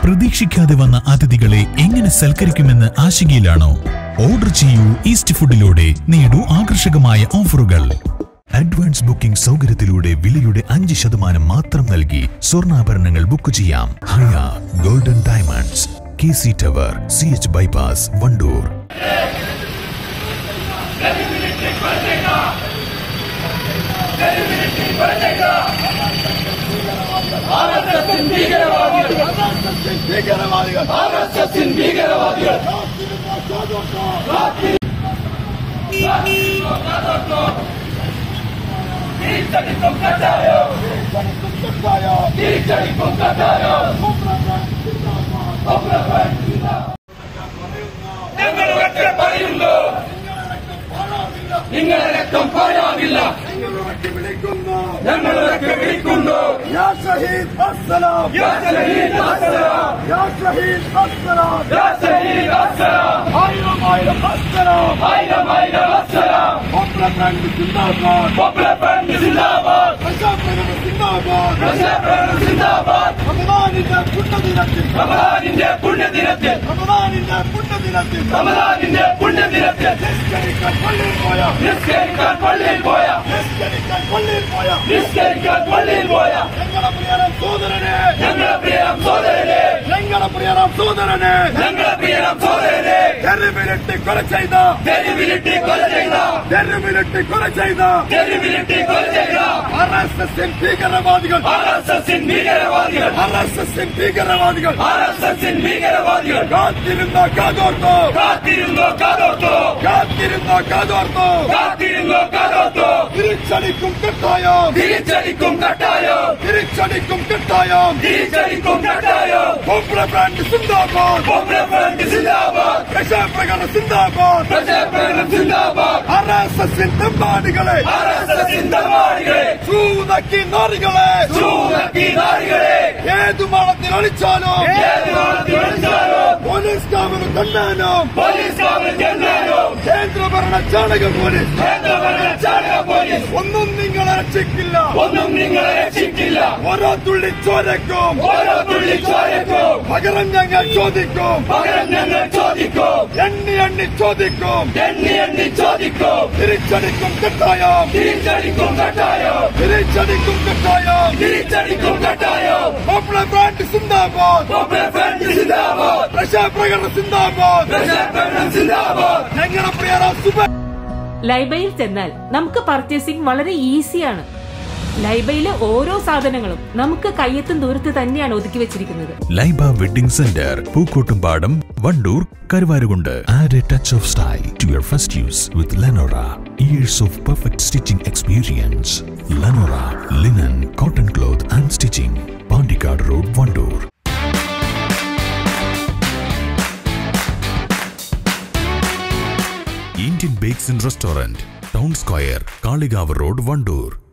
പ്രതീക്ഷിക്കാതെ വന്ന അതിഥികളെ എങ്ങനെ സൽക്കരിക്കുമെന്ന് ആശങ്കയിലാണോ ഓർഡർ ചെയ്യൂ ഈസ്റ്റ് ഫുഡിലൂടെ നേടൂ ആകർഷകമായ ഓഫറുകൾ അഡ്വാൻസ് ബുക്കിംഗ് സൗകര്യത്തിലൂടെ വിലയുടെ അഞ്ച് ശതമാനം മാത്രം നൽകി സ്വർണ്ണാഭരണങ്ങൾ ബുക്ക് ചെയ്യാം Haya golden diamonds K C tower C H bypass Wandoor ഞങ്ങൾ ഒറ്റ പറയുന്നു നിങ്ങളെ രക്തം പാഴാവില്ല ഞങ്ങൾ ഒറ്റ വിളിക്കുന്നു يا شهيد السلام യാ ശഹീദ് അസ്സലാം يا شهيد السلام യാ ശഹീദ് അസ്സലാം ആയിരം ആയിരം السلام ആയിരം ആയിരം അസ്സലാം കോപ്രഫ്രണ്ട് സിന്ദാബാദ് പോപ്പുലർ ഫ്രണ്ട് സിന്ദാബാദ് പ്രജാപ്രകടന സിന്ദാബാദ് പ്രജാപ്രകടനം സിന്ദാബാദ് റമദാനിന്റെ പുണ്യദിനത്തിൽ റമദാനിന്റെ പുണ്യദിനത്തിൽ റമദാനിന്റെ പുണ്യദിനത്തിൽ റമദാനിന്റെ പുണ്യദിനത്തിൽ നിസ്കരിക്കാൻ പള്ളിയിൽ പോയ നിസ്കരിക്കാൻ പള്ളിയിൽ പോയ നിസ്കരിക്കാൻ പള്ളിയിൽ പോയ നിസ്കരിക്കാൻ പള്ളിയിൽ പോയ ഞങ്ങളുടെ പ്രിയരം സോദരനെ ഞങ്ങളുടെ പ്രിയം സോദരനെ ഞങ്ങളുടെ പ്രിയരം സോദരനെ ഞങ്ങളുടെ പ്രിയം സോദരനെ തെരുവിലിട്ട് കൊല ചെയ്ത തെരുവിലിട്ട് കൊല ചെയ്ത തെരുവിലിട്ട് കൊല ചെയ്ത തെരുവിലിട്ട് കൊല ചെയ്ത ആർ എസ് എസ് ഭീകരവാദികൾ ആർ എസ് എസിൻ ഭീകരവാദികൾ ആർ എസ് എസ് ഭീകരവാദികൾ ആർ എസ് എസിൻ ഭീകരവാദികൾ കാത്തിരുന്ന കാതോർത്തോ കാത്തിരുന്നോ കാതോർത്തോ കാത്തിരുന്ന കാതോർത്തോ കാത്തിരുന്നോ കാതോർത്തോ തിരിച്ചടിക്കും കെട്ടായം തിരിച്ചടിക്കും കട്ടായോ തിരിച്ചടിക്കും കെട്ടായം തിരിച്ചടിക്കും കട്ടായോ പോപ്പുലർ ബ്രാൻഡ് സിന്ദാബാദ് പോപ്പുലർ ഫ്രണ്ട് സിന്ദാബാദ് പ്രജാപ്രകടന സിന്ദാബാദ് പ്രജാപ്രകടനം സിന്ദാബാദ് ആർ എസ് എസ് തെമ്പാടികളെ ആർ എസ് എസിൻ തമാടികളെ ചൂതക്കി നാറികളെ ചൂടക്കി നാടികളെ ഏതു മാളത്തിൽ ഒളിച്ചാലോ ഏത് നാളത്തിൽ വിളിച്ചാലോ പോലീസ് കാവലും തന്നാനും പോലീസ് കാവൽ ചെന്നാലോ കേന്ദ്രഭരണ ചാണക പോലീസ് കേന്ദ്രഭരണ ചാണക പോലീസ് ഒന്നും നിങ്ങളെ രക്ഷിക്കില്ല ഒന്നും നിങ്ങളെ രക്ഷിക്കില്ല ഓരോ തുള്ളി ചോരക്കും ഓരോ തുള്ളി ചോരക്കും പകരം ഞങ്ങൾ ചോദിക്കും പകരം ഞങ്ങൾ ചോദിക്കും എണ്ണി എണ്ണി ചോദിക്കും എണ്ണി എണ്ണി ചോദിക്കും തിരിച്ചടിക്കും കെട്ടായം തിരിച്ചടിക്കും കട്ടായോ തിരിച്ചടിക്കും കെട്ടായം തിരിച്ചടിക്കും കട്ടായോ പോപ്പുലർ ബ്രാൻഡ് സിന്ദാബാദ് പോപ്പുലർ ഫ്രണ്ട് സിന്ദാബാദ് പ്രജാപ്രകടന സിന്ദാബാദ് പ്രജാപ്രകടനം സിന്ദാബാദ് ഞങ്ങളുടെ പ്രിയര സുബ ലൈബയിൽ ചെന്നാൽ നമുക്ക് പർച്ചേസിംഗ് വളരെ ഈസിയാണ് ലൈബയിലെ ഓരോ സാധനങ്ങളും നമുക്ക് കയ്യെത്തും ദൂരത്ത് തന്നെയാണ് ഒതുക്കി വെച്ചിരിക്കുന്നത് Laiba wedding centre Pookkottumpadam Wandoor Karuvarakundu add a touch of style to your first use with Lenora years of perfect stitching experience Lenora linen cotton cloth and stitching Pandikkad road Wandoor Indian bakes and restaurant town square Kalikavu road Wandoor